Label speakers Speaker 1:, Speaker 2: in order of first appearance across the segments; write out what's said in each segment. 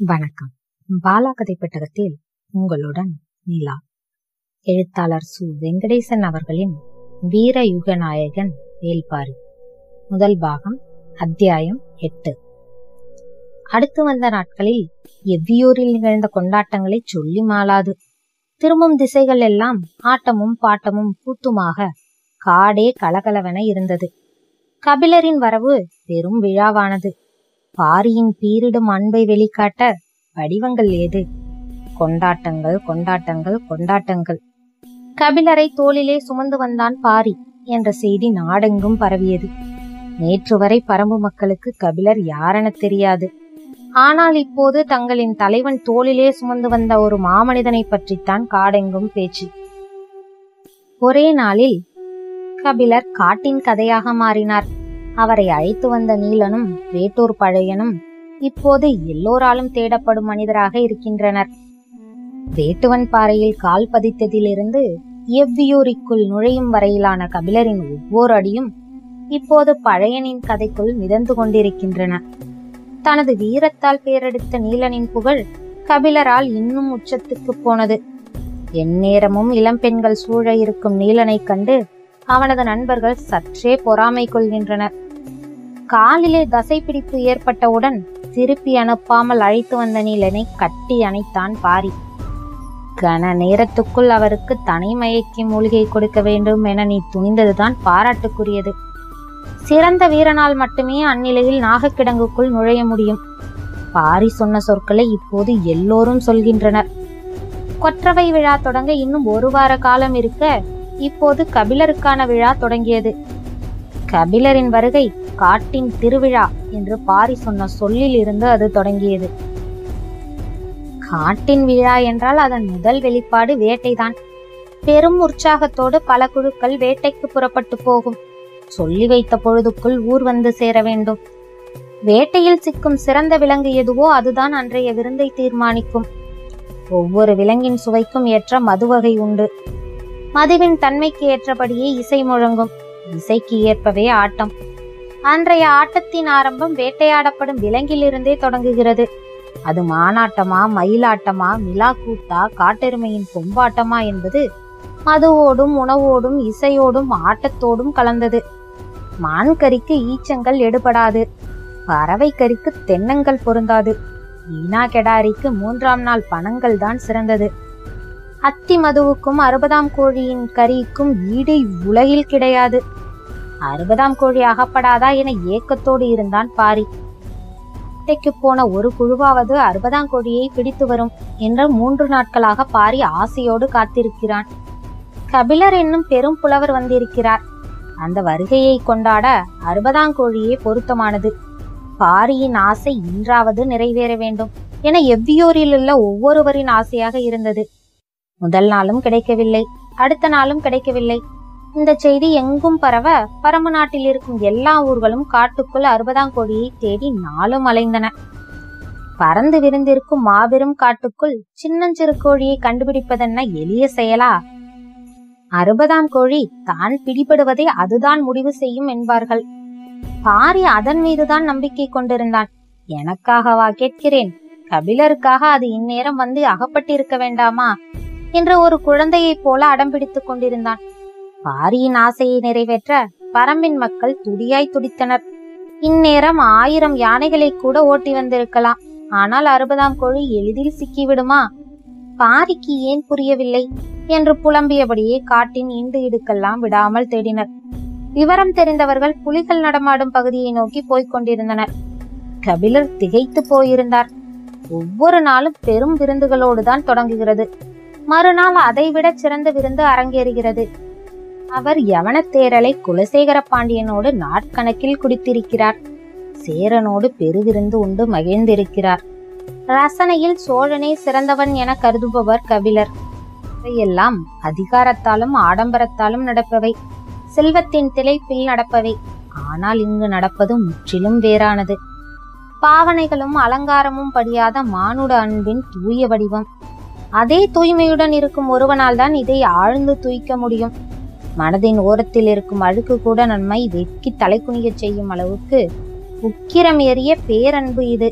Speaker 1: வணக்கம் பாலா கதை பெட்டகத்தில் உங்களுடன் நிலா எழுத்தாளர் சு வெங்கடேசன் அவர்களின் வீர யுகநாயகன் வேல்பாரி முதல் பாகம் அத்தியாயம் எட்டு அடுத்து வந்த நாட்களில் எவ்வியூரில் நிகழ்ந்த கொண்டாட்டங்களை சொல்லி மாளாது திரும்பும் திசைகள் எல்லாம் ஆட்டமும் பாட்டமும் கூத்துமாக காடே கலகலவென இருந்தது கபிலரின் வரவு பெரும் விழாவானது பாரியின் பீரிடும் அன்பை வெளிக்காட்ட வடிவங்கள் ஏது கொண்டாட்டங்கள் கொண்டாட்டங்கள் கொண்டாட்டங்கள் கபிலரை தோளிலே சுமந்து வந்தான் பாரி என்ற செய்தி நாடெங்கும் பரவியது நேற்று வரை பரம்பு மக்களுக்கு கபிலர் யாரென தெரியாது ஆனால் இப்போது தங்களின் தலைவன் தோளிலே சுமந்து வந்த ஒரு மாமனிதனை பற்றித்தான் காடெங்கும் பேச்சு ஒரே நாளில் கபிலர் காட்டின் கதையாக மாறினார் அவரை அழைத்து வந்த நீலனும் வேட்டூர் பழையனும் இப்போது எல்லோராலும் தேடப்படும் மனிதராக இருக்கின்றனர் வேட்டுவன் பாறையில் கால் பதித்ததிலிருந்து எவ்வியூரிக்குள் நுழையும் வரையிலான கபிலரின் ஒவ்வொரு அடியும் இப்போது பழையனின் கதைக்குள் மிதந்து கொண்டிருக்கின்றன தனது வீரத்தால் பேரெடுத்த நீலனின் புகழ் கபிலரால் இன்னும் உச்சத்துக்கு போனது எந்நேரமும் இளம்பெண்கள் சூழ இருக்கும் நீலனைக் கண்டு அவனது நண்பர்கள் சற்றே பொறாமை கொள்கின்றனர் காலிலே தசைப்பிடிப்பு ஏற்பட்டவுடன் திருப்பி அனுப்பாமல் அழைத்து வந்த நீலனை கட்டி அணைத்தான் பாரி கன நேரத்துக்குள் அவருக்கு தனிமயக்கி மூலிகை கொடுக்க வேண்டும் என நீ துணிந்ததுதான் பாராட்டுக்குரியது சிறந்த வீரனால் மட்டுமே அந்நிலையில் நாகக்கிடங்குக்குள் நுழைய முடியும் பாரி சொன்ன சொற்களை இப்போது எல்லோரும் சொல்கின்றனர் கொற்றவை விழா தொடங்க இன்னும் ஒரு வார காலம் இருக்க இப்போது கபிலருக்கான விழா தொடங்கியது கபிலரின் வருகை காட்டின் திருவிழா என்று பாரி சொன்ன சொல்லில் இருந்து அது தொடங்கியது காட்டின் விழா என்றால் அதன் முதல் வெளிப்பாடு வேட்டைதான் பெரும் உற்சாகத்தோடு பல குழுக்கள் வேட்டைக்கு புறப்பட்டு போகும் சொல்லி வைத்த பொழுதுக்குள் ஊர் வந்து சேர வேண்டும் வேட்டையில் சிக்கும் சிறந்த விலங்கு எதுவோ அதுதான் அன்றைய விருந்தை தீர்மானிக்கும் ஒவ்வொரு விலங்கின் சுவைக்கும் ஏற்ற மதுவகை உண்டு மதுவின் தன்மைக்கு ஏற்றபடியே இசை முழங்கும் இசைக்கு ஏற்பவே ஆட்டம் அன்றைய ஆட்டத்தின் ஆரம்பம் வேட்டையாடப்படும் விலங்கிலிருந்தே தொடங்குகிறது அது மானாட்டமா மயிலாட்டமா மிலா கூத்தா காட்டெருமையின் கொம்பாட்டமா என்பது மதுவோடும் உணவோடும் இசையோடும் ஆட்டத்தோடும் கலந்தது மான் கறிக்கு ஈச்சங்கள் எடுபடாது பறவை கறிக்கு தென்னங்கள் பொருந்தாது ஈனா கெடாரிக்கு மூன்றாம் நாள் பணங்கள் தான் சிறந்தது அத்தி மதுவுக்கும் அறுபதாம் கோழியின் கறிக்கும் ஈடு உலகில் கிடையாது அறுபதாம் கோழி அகப்படாதா என ஏக்கத்தோடு இருந்தான் பாரி வேட்டைக்கு போன ஒரு குழுவாவது அறுபதாம் கோழியை பிடித்து வரும் என்ற மூன்று நாட்களாக பாரி ஆசையோடு காத்திருக்கிறான் கபிலர் என்னும் பெரும் புலவர் வந்திருக்கிறார் அந்த வருகையை கொண்டாட அறுபதாம் கோழியே பொருத்தமானது பாரியின் ஆசை இன்றாவது நிறைவேற வேண்டும் என எவ்வியோரில் உள்ள ஒவ்வொருவரின் ஆசையாக இருந்தது முதல் நாளும் கிடைக்கவில்லை அடுத்த நாளும் கிடைக்கவில்லை இந்த செய்தி எங்கும் பரவ பரம்பு நாட்டில் இருக்கும் எல்லா ஊர்களும் காட்டுக்குள் அறுபதாம் கோழியை தேடி நாளும் அலைந்தன பறந்து விருந்திருக்கும் மாபெரும் காட்டுக்குள் சின்னஞ்சிறு கோழியை கண்டுபிடிப்பதென்ன எளிய செயலா அறுபதாம் கோழி தான் பிடிபடுவதை அதுதான் முடிவு செய்யும் என்பார்கள் பாரி அதன் மீதுதான் நம்பிக்கை கொண்டிருந்தான் எனக்காகவா கேட்கிறேன் கபிலருக்காக அது இந்நேரம் வந்து அகப்பட்டிருக்க வேண்டாமா என்று ஒரு குழந்தையைப் போல அடம்பிடித்துக் கொண்டிருந்தான் பாரியின் ஆசையை நிறைவேற்ற பரம்பின் மக்கள் துடியாய் துடித்தனர் இந்நேரம் ஆயிரம் யானைகளை கூட ஓட்டி வந்திருக்கலாம் ஆனால் அறுபதாம் கோழி எளிதில் சிக்கிவிடுமா பாரிக்கு ஏன் புரியவில்லை என்று புலம்பியபடியே காட்டின் இண்டு இடுக்கெல்லாம் விடாமல் தேடினர் விவரம் தெரிந்தவர்கள் புலிகள் நடமாடும் பகுதியை நோக்கி போய்க் கொண்டிருந்தனர் கபிலர் திகைத்து போயிருந்தார் ஒவ்வொரு நாளும் பெரும் விருந்துகளோடுதான் தொடங்குகிறது மறுநாள் அதைவிட சிறந்த விருந்து அரங்கேறுகிறது அவர் யவனத்தேரலை குலசேகர பாண்டியனோடு நாட்கணக்கில் குடித்திருக்கிறார் சேரனோடு பெருவிருந்து உண்டு மகிழ்ந்திருக்கிறார் ரசனையில் சோழனே சிறந்தவன் என கருதுபவர் கபிலர் இவையெல்லாம் அதிகாரத்தாலும் ஆடம்பரத்தாலும் நடப்பவை செல்வத்தின் திளைப்பில் நடப்பவை ஆனால் இங்கு நடப்பது முற்றிலும் வேறானது பாவனைகளும் அலங்காரமும் படியாத மானுட அன்பின் தூய வடிவம் அதே தூய்மையுடன் இருக்கும் ஒருவனால் தான் இதை ஆழ்ந்து தூய்க்க முடியும் மனதின் ஓரத்தில் இருக்கும் அழுக்கு கூட நன்மை வெட்கி தலைக்குனியச் செய்யும் அளவுக்கு உக்கிரம் ஏறிய பேரன்பு இது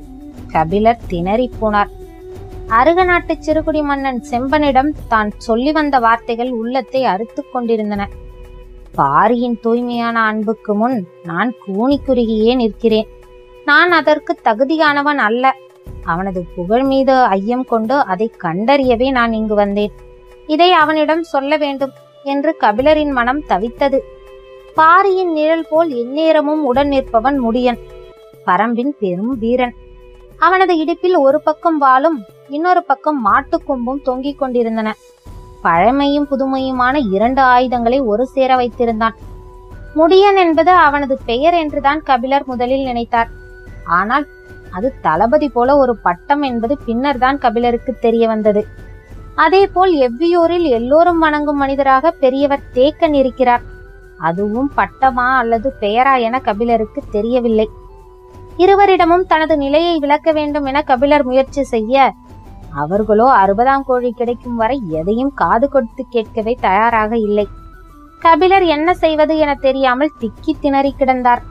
Speaker 1: கபிலர் திணறிப் போனார் அருக நாட்டு சிறுகுடி மன்னன் செம்பனிடம் தான் சொல்லி வந்த வார்த்தைகள் உள்ளத்தை அறுத்துக் கொண்டிருந்தன பாரியின் தூய்மையான அன்புக்கு முன் நான் கூனி குறுகியே நிற்கிறேன் நான் அதற்கு தகுதியானவன் அல்ல அவனது புகழ் மீது ஐயம் கொண்டு அதை கண்டறியவே நான் இங்கு வந்தேன் இதை அவனிடம் சொல்ல வேண்டும் என்று கபிலரின் மனம் தவித்தது பாரியின் நிழல் போல் எந்நேரமும் உடன் நிற்பவன் முடியன் பரம்பின் பெரும் வீரன் அவனது இடுப்பில் ஒரு பக்கம் வாளும் இன்னொரு பக்கம் மாட்டுக்கொம்பும் தொங்கிக் கொண்டிருந்தன பழமையும் புதுமையுமான இரண்டு ஆயுதங்களை ஒரு சேர வைத்திருந்தான் முடியன் என்பது அவனது பெயர் என்றுதான் கபிலர் முதலில் நினைத்தார் ஆனால் அது தளபதி போல ஒரு பட்டம் என்பது பின்னர் தான் கபிலருக்கு தெரிய வந்தது அதேபோல் எவ்வியூரில் எல்லோரும் வணங்கும் மனிதராக பெரியவர் தேக்கன் இருக்கிறார் அதுவும் பட்டமா அல்லது பெயரா என கபிலருக்கு தெரியவில்லை இருவரிடமும் தனது நிலையை விளக்க வேண்டும் என கபிலர் முயற்சி செய்ய அவர்களோ அறுபதாம் கோழி கிடைக்கும் வரை எதையும் காது கொடுத்து கேட்கவே தயாராக இல்லை கபிலர் என்ன செய்வது என தெரியாமல் திக்கி திணறி கிடந்தார்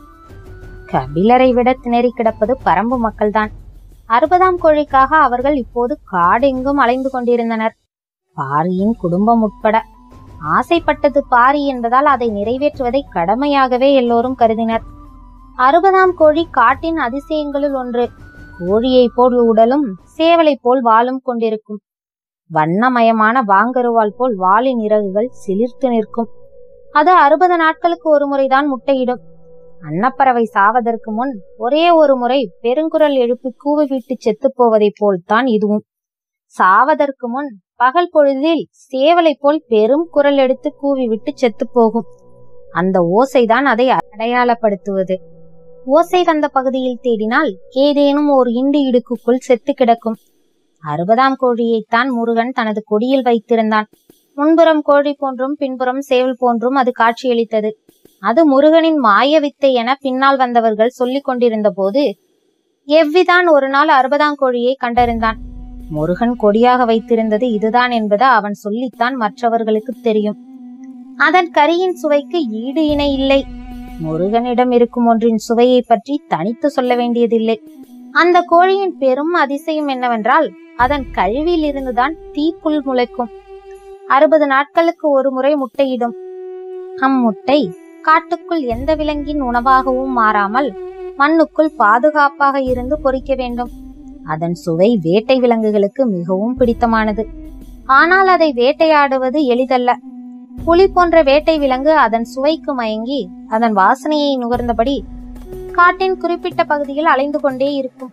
Speaker 1: கபிலரை விட திணறி கிடப்பது பரம்பு மக்கள்தான் அறுபதாம் கோழிக்காக அவர்கள் இப்போது காடெங்கும் அலைந்து கொண்டிருந்தனர் பாரியின் குடும்பம் உட்பட ஆசைப்பட்டது பாரி என்பதால் அதை நிறைவேற்றுவதை கடமையாகவே எல்லோரும் கருதினர் அறுபதாம் கோழி காட்டின் அதிசயங்களுள் ஒன்று கோழியைப் போல் உடலும் சேவலை போல் வாலும் கொண்டிருக்கும் வண்ணமயமான வாங்கருவால் போல் வாளின் இறகுகள் சிலிர்த்து நிற்கும் அது அறுபது நாட்களுக்கு ஒரு முறைதான் முட்டையிடும் அன்னப்பறவை சாவதற்கு முன் ஒரே ஒரு முறை பெருங்குரல் எழுப்பி கூவிவிட்டு செத்துப் போவதைப் போல்தான் இதுவும் சாவதற்கு முன் பகல் பொழுதில் சேவலை போல் பெரும் குரல் எடுத்து கூவிவிட்டு செத்துப் போகும் அந்த ஓசைதான் அதை அடையாளப்படுத்துவது ஓசை வந்த பகுதியில் தேடினால் ஏதேனும் ஒரு இண்டு இடுக்குக்குள் செத்து கிடக்கும் அறுபதாம் கோழியைத்தான் முருகன் தனது கொடியில் வைத்திருந்தான் முன்புறம் கோழி போன்றும் பின்புறம் சேவல் போன்றும் அது காட்சியளித்தது அது முருகனின் மாய வித்தை என பின்னால் வந்தவர்கள் சொல்லிக் கொண்டிருந்த போது எவ்விதான் ஒரு நாள் அறுபதாம் கோழியை கண்டறிந்தான் முருகன் கொடியாக வைத்திருந்தது இதுதான் என்பது அவன் சொல்லித்தான் மற்றவர்களுக்கு தெரியும் அதன் கரியின் சுவைக்கு ஈடு இணை இல்லை முருகனிடம் இருக்கும் ஒன்றின் சுவையை பற்றி தனித்து சொல்ல வேண்டியதில்லை அந்த கோழியின் பெரும் அதிசயம் என்னவென்றால் அதன் கழிவில் இருந்துதான் தீப்புல் முளைக்கும் அறுபது நாட்களுக்கு ஒரு முறை முட்டையிடும் அம்முட்டை காட்டுக்குள் எந்த விலங்கின் உணவாகவும் மாறாமல் மண்ணுக்குள் பாதுகாப்பாக இருந்து பொறிக்க வேண்டும் அதன் சுவை வேட்டை விலங்குகளுக்கு மிகவும் பிடித்தமானது ஆனால் அதை வேட்டையாடுவது எளிதல்ல புலி போன்ற வேட்டை விலங்கு அதன் சுவைக்கு மயங்கி அதன் வாசனையை நுகர்ந்தபடி காட்டின் குறிப்பிட்ட பகுதியில் அலைந்து கொண்டே இருக்கும்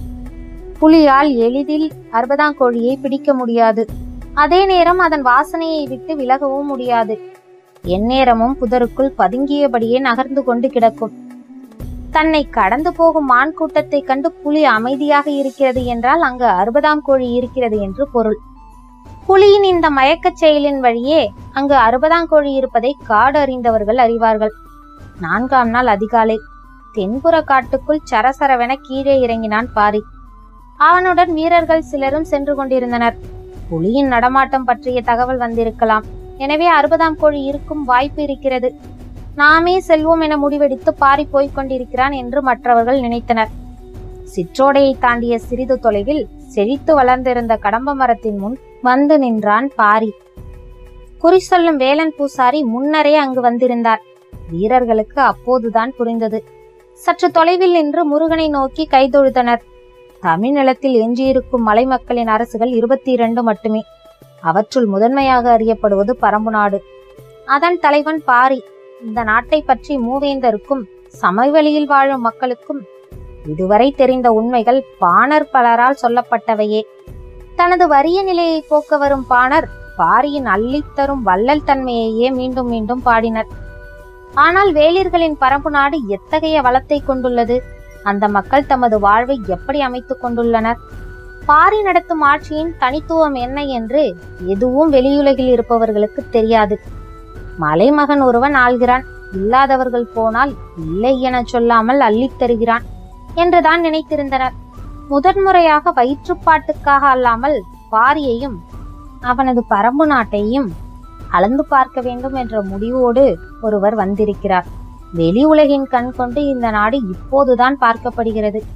Speaker 1: புலியால் எளிதில் அறுபதாம் கோழியை பிடிக்க முடியாது அதே நேரம் அதன் வாசனையை விட்டு விலகவும் முடியாது எந்நேரமும் புதருக்குள் பதுங்கியபடியே நகர்ந்து கொண்டு கிடக்கும் தன்னை கடந்து போகும் மான் கூட்டத்தை கண்டு புலி அமைதியாக இருக்கிறது என்றால் அங்கு அறுபதாம் கோழி இருக்கிறது என்று பொருள் புலியின் இந்த மயக்கச் செயலின் வழியே அங்கு அறுபதாம் கோழி இருப்பதை காடு அறிந்தவர்கள் அறிவார்கள் நான்காம் நாள் அதிகாலை தென்புற காட்டுக்குள் சரசரவென கீழே இறங்கினான் பாரி அவனுடன் வீரர்கள் சிலரும் சென்று கொண்டிருந்தனர் புலியின் நடமாட்டம் பற்றிய தகவல் வந்திருக்கலாம் எனவே அறுபதாம் கோழி இருக்கும் வாய்ப்பு இருக்கிறது நாமே செல்வோம் என முடிவெடுத்து பாரி போய்க் கொண்டிருக்கிறான் என்று மற்றவர்கள் நினைத்தனர் சிற்றோடையை தாண்டிய சிறிது தொலைவில் செழித்து வளர்ந்திருந்த கடம்ப மரத்தின் முன் வந்து நின்றான் பாரி குறி சொல்லும் வேலன் பூசாரி முன்னரே அங்கு வந்திருந்தார் வீரர்களுக்கு அப்போதுதான் புரிந்தது சற்று தொலைவில் நின்று முருகனை நோக்கி கைதொழுதனர் தமிழ்நிலத்தில் எஞ்சியிருக்கும் மலை மக்களின் அரசுகள் இருபத்தி இரண்டு மட்டுமே அவற்றுள் முதன்மையாக அறியப்படுவது பரம்பு நாடு அதன் தலைவன் பாரி இந்த நாட்டை பற்றி மூவேந்தருக்கும் சமவெளியில் வாழும் மக்களுக்கும் இதுவரை தெரிந்த உண்மைகள் பாணர் பலரால் சொல்லப்பட்டவையே தனது வறிய நிலையை போக்க வரும் பாணர் பாரியின் அள்ளித்தரும் வள்ளல் தன்மையையே மீண்டும் மீண்டும் பாடினர் ஆனால் வேளிர்களின் பரம்பு நாடு எத்தகைய வளத்தை கொண்டுள்ளது அந்த மக்கள் தமது வாழ்வை எப்படி அமைத்துக் கொண்டுள்ளனர் பாரி நடத்தும் ஆட்சியின் தனித்துவம் என்ன என்று எதுவும் வெளியுலகில் இருப்பவர்களுக்கு தெரியாது மலைமகன் ஒருவன் ஆள்கிறான் இல்லாதவர்கள் போனால் இல்லை என சொல்லாமல் அள்ளித் தருகிறான் என்றுதான் நினைத்திருந்தனர் முதன்முறையாக வயிற்றுப்பாட்டுக்காக அல்லாமல் பாரியையும் அவனது பரம்பு நாட்டையும் அளந்து பார்க்க வேண்டும் என்ற முடிவோடு ஒருவர் வந்திருக்கிறார் வெளி உலகின் கண் கொண்டு இந்த நாடு இப்போதுதான் பார்க்கப்படுகிறது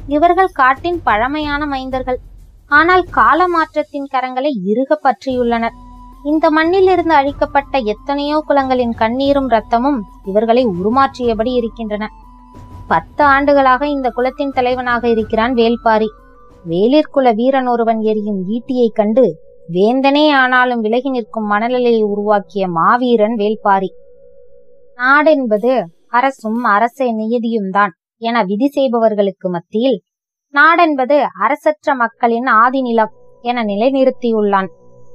Speaker 1: இவர்கள் காட்டின் பழமையான மைந்தர்கள் ஆனால் கால மாற்றத்தின் கரங்களை இறுக பற்றியுள்ளனர் இந்த மண்ணில் இருந்து அழிக்கப்பட்ட எத்தனையோ குலங்களின் கண்ணீரும் ரத்தமும் இவர்களை உருமாற்றியபடி இருக்கின்றன பத்து ஆண்டுகளாக இந்த குலத்தின் தலைவனாக இருக்கிறான் வேல்பாரி வேலிற்குல வீரன் ஒருவன் எரியும் ஈட்டியைக் கண்டு வேந்தனே ஆனாலும் விலகி நிற்கும் மனநிலையை உருவாக்கிய மாவீரன் வேல்பாரி நாடென்பது அரசும் அரச நியதியும் தான் என விதி செய்பவர்களுக்கு மத்தியில் நாடென்பது அரசற்ற மக்களின் ஆதி நிலம் என நிலைநிறுத்தியுள்ளான்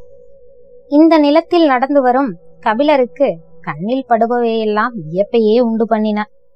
Speaker 1: இந்த நிலத்தில் நடந்து வரும் கபிலருக்கு கண்ணில் படுபவையெல்லாம் வியப்பையே உண்டு பண்ணின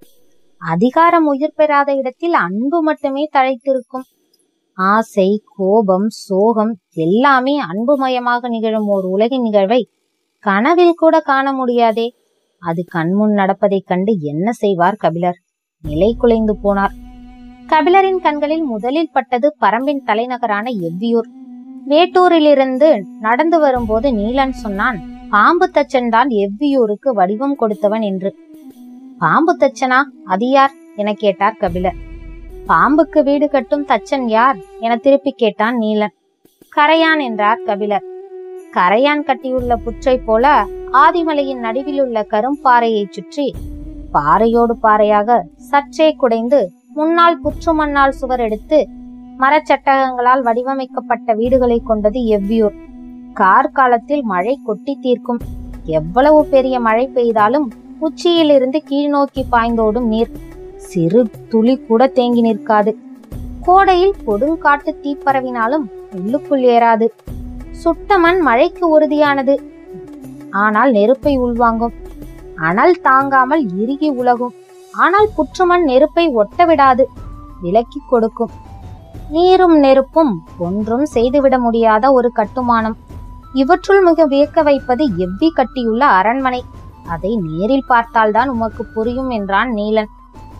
Speaker 1: அதிகாரம் உயிர் பெறாத இடத்தில் அன்பு மட்டுமே தழைத்திருக்கும் ஆசை கோபம் சோகம் எல்லாமே அன்புமயமாக நிகழும் ஓர் உலகின் நிகழ்வை கனவில் கூட காண முடியாதே அது கண்முன் நடப்பதைக் கண்டு என்ன செய்வார் கபிலர் நிலை குலைந்து போனார் கபிலரின் கண்களில் முதலில் பட்டது பரம்பின் தலைநகரான எவ்வியூர் வேட்டூரிலிருந்து நடந்து வரும்போது நீலன் சொன்னான் பாம்பு தச்சன் தான் எவ்வியூருக்கு வடிவம் கொடுத்தவன் என்று பாம்பு தச்சனா அது யார் என கேட்டார் கபிலர் பாம்புக்கு வீடு கட்டும் தச்சன் யார் என திருப்பி கேட்டான் நீலன் கரையான் என்றார் கபிலர் கரையான் கட்டியுள்ள புற்றை போல ஆதிமலையின் நடுவில் உள்ள கரும்பாறையைச் சுற்றி பாறையோடு பாறையாக சற்றே குடைந்து முன்னால் புற்று மண்ணால் சுவர் எடுத்து மரச்சட்டகங்களால் வடிவமைக்கப்பட்ட வீடுகளை கொண்டது எவ்வியூர் கார்காலத்தில் மழை கொட்டி தீர்க்கும் எவ்வளவு பெரிய மழை பெய்தாலும் உச்சியிலிருந்து கீழ் நோக்கி பாய்ந்தோடும் நீர் சிறு துளி கூட தேங்கி நிற்காது கோடையில் கொடுங்காட்டு தீ பரவினாலும் உள்ளுக்குள் ஏறாது சுட்ட மண் மழைக்கு உறுதியானது ஆனால் நெருப்பை உள்வாங்கும் அனல் தாங்காமல் இறுகி உலகும் ஆனால் புற்றுமண் நெருப்பை ஒட்ட விடாது விலக்கி கொடுக்கும் நீரும் நெருப்பும் ஒன்றும் செய்துவிட முடியாத ஒரு கட்டுமானம் இவற்றுள் மிக வியக்க வைப்பது எவ்வி கட்டியுள்ள அரண்மனை அதை நேரில் பார்த்தால்தான் உமக்கு புரியும் என்றான் நீலன்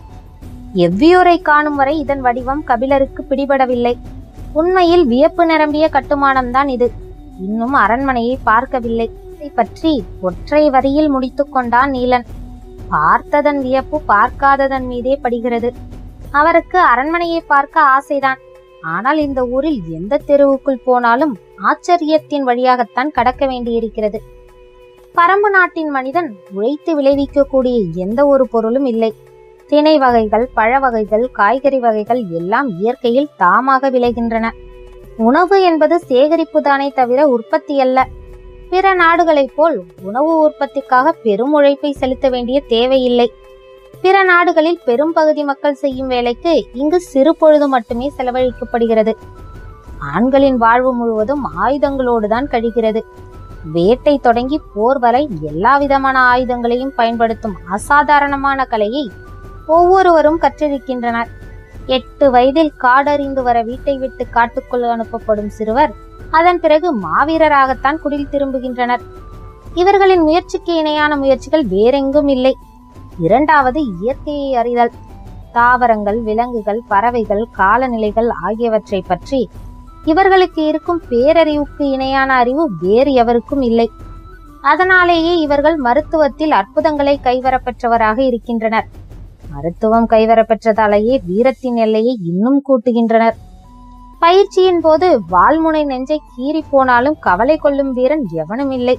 Speaker 1: எவ்வியூரை காணும் வரை இதன் வடிவம் கபிலருக்கு பிடிபடவில்லை உண்மையில் வியப்பு நிரம்பிய கட்டுமானம்தான் இது இன்னும் அரண்மனையை பார்க்கவில்லை இதை பற்றி ஒற்றை வரியில் முடித்துக் கொண்டான் நீலன் பார்த்ததன் வியப்பு பார்க்காததன் மீதே படுகிறது அவருக்கு அரண்மனையை பார்க்க ஆசைதான் ஆனால் இந்த ஊரில் எந்த தெருவுக்குள் போனாலும் ஆச்சரியத்தின் வழியாகத்தான் கடக்க வேண்டியிருக்கிறது பரம்பு நாட்டின் மனிதன் உழைத்து விளைவிக்கக்கூடிய எந்த ஒரு பொருளும் இல்லை திணை வகைகள் பழ வகைகள் காய்கறி வகைகள் எல்லாம் இயற்கையில் தாமாக விளைகின்றன உணவு என்பது சேகரிப்பு தானே தவிர உற்பத்தி அல்ல பிற நாடுகளைப் போல் உணவு உற்பத்திக்காக பெரும் உழைப்பை செலுத்த வேண்டிய தேவையில்லை பிற நாடுகளில் பெரும் பகுதி மக்கள் செய்யும் வேலைக்கு இங்கு சிறு பொழுது மட்டுமே செலவழிக்கப்படுகிறது ஆண்களின் வாழ்வு முழுவதும் ஆயுதங்களோடுதான் கழிகிறது வேட்டை தொடங்கி போர் வரை எல்லா விதமான ஆயுதங்களையும் பயன்படுத்தும் அசாதாரணமான கலையை ஒவ்வொருவரும் கற்றிருக்கின்றனர் எட்டு வயதில் காடறிந்து வர வீட்டை விட்டு காட்டுக்குள் அனுப்பப்படும் சிறுவர் அதன் பிறகு மாவீரராகத்தான் குடில் திரும்புகின்றனர் இவர்களின் முயற்சிக்கு இணையான முயற்சிகள் வேறெங்கும் இல்லை இரண்டாவது இயற்கையை அறிதல் தாவரங்கள் விலங்குகள் பறவைகள் காலநிலைகள் ஆகியவற்றை பற்றி இவர்களுக்கு இருக்கும் பேரறிவுக்கு இணையான அறிவு வேறு எவருக்கும் இல்லை அதனாலேயே இவர்கள் மருத்துவத்தில் அற்புதங்களை கைவரப்பெற்றவராக இருக்கின்றனர் மருத்துவம் கைவரப்பெற்றதாலேயே வீரத்தின் எல்லையை இன்னும் கூட்டுகின்றனர் பயிற்சியின் போது வால்முனை நெஞ்சை கீறி போனாலும் கவலை கொள்ளும் வீரன் எவனும் இல்லை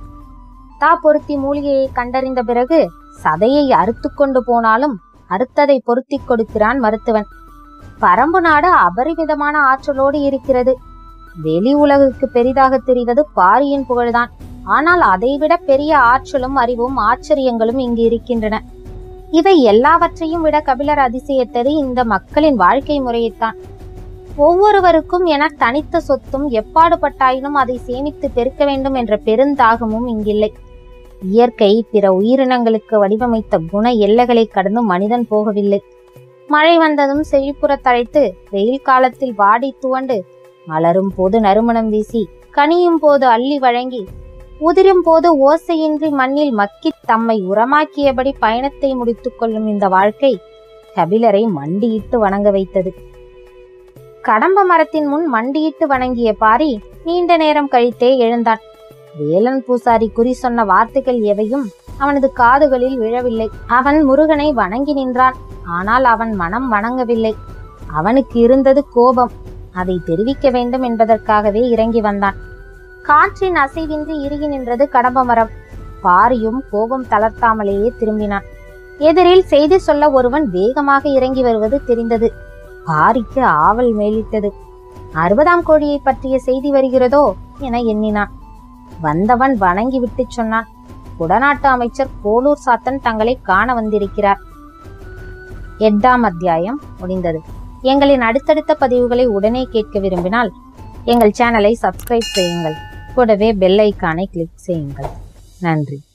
Speaker 1: தா பொருத்தி மூலிகையை கண்டறிந்த பிறகு சதையை அறுத்து கொண்டு போனாலும் அறுத்ததை பொருத்தி கொடுக்கிறான் மருத்துவன் பரம்பு நாடு அபரிமிதமான ஆற்றலோடு இருக்கிறது வெளி உலகுக்கு பெரிதாக தெரிவது பாரியின் புகழ்தான் ஆனால் அதைவிட பெரிய ஆற்றலும் அறிவும் ஆச்சரியங்களும் இங்கு இருக்கின்றன இவை எல்லாவற்றையும் விட கபிலர் அதிசயத்தது இந்த மக்களின் வாழ்க்கை முறையைத்தான் ஒவ்வொருவருக்கும் என தனித்த சொத்தும் எப்பாடுபட்டாயினும் அதை சேமித்து பெருக்க வேண்டும் என்ற பெருந்தாகமும் இங்கில்லை இயற்கை பிற உயிரினங்களுக்கு வடிவமைத்த குண எல்லைகளை கடந்து மனிதன் போகவில்லை மழை வந்ததும் செழிப்புறத் தழைத்து வெயில் காலத்தில் வாடி துவண்டு மலரும் போது நறுமணம் வீசி கனியும் போது அள்ளி வழங்கி உதிரும் போது ஓசையின்றி மண்ணில் மக்கித் தம்மை உரமாக்கியபடி பயணத்தை முடித்துக் கொள்ளும் இந்த வாழ்க்கை கபிலரை மண்டியிட்டு வணங்க வைத்தது கடம்ப மரத்தின் முன் மண்டியிட்டு வணங்கிய பாரி நீண்ட நேரம் கழித்தே எழுந்தான் வேலன் பூசாரி குறி சொன்ன வார்த்தைகள் எவையும் அவனது காதுகளில் விழவில்லை அவன் முருகனை வணங்கி நின்றான் ஆனால் அவன் மனம் வணங்கவில்லை அவனுக்கு இருந்தது கோபம் அதை தெரிவிக்க வேண்டும் என்பதற்காகவே இறங்கி வந்தான் காற்றின் அசைவின்றி இறுகி நின்றது கடம்ப மரம் பாரியும் கோபம் தளர்த்தாமலேயே திரும்பினான் எதிரில் செய்தி சொல்ல ஒருவன் வேகமாக இறங்கி வருவது தெரிந்தது பாரிக்கு ஆவல் மேலிட்டது அறுபதாம் கோழியை பற்றிய செய்தி வருகிறதோ என எண்ணினான் வந்தவன் வணங்கி விட்டு சொன்னான் குடநாட்டு அமைச்சர் கோலூர் சாத்தன் தங்களை காண வந்திருக்கிறார் எட்டாம் அத்தியாயம் முடிந்தது எங்களின் அடுத்தடுத்த பதிவுகளை உடனே கேட்க விரும்பினால் எங்கள் சேனலை சப்ஸ்கிரைப் செய்யுங்கள் கூடவே பெல் ஐக்கானை கிளிக் செய்யுங்கள் நன்றி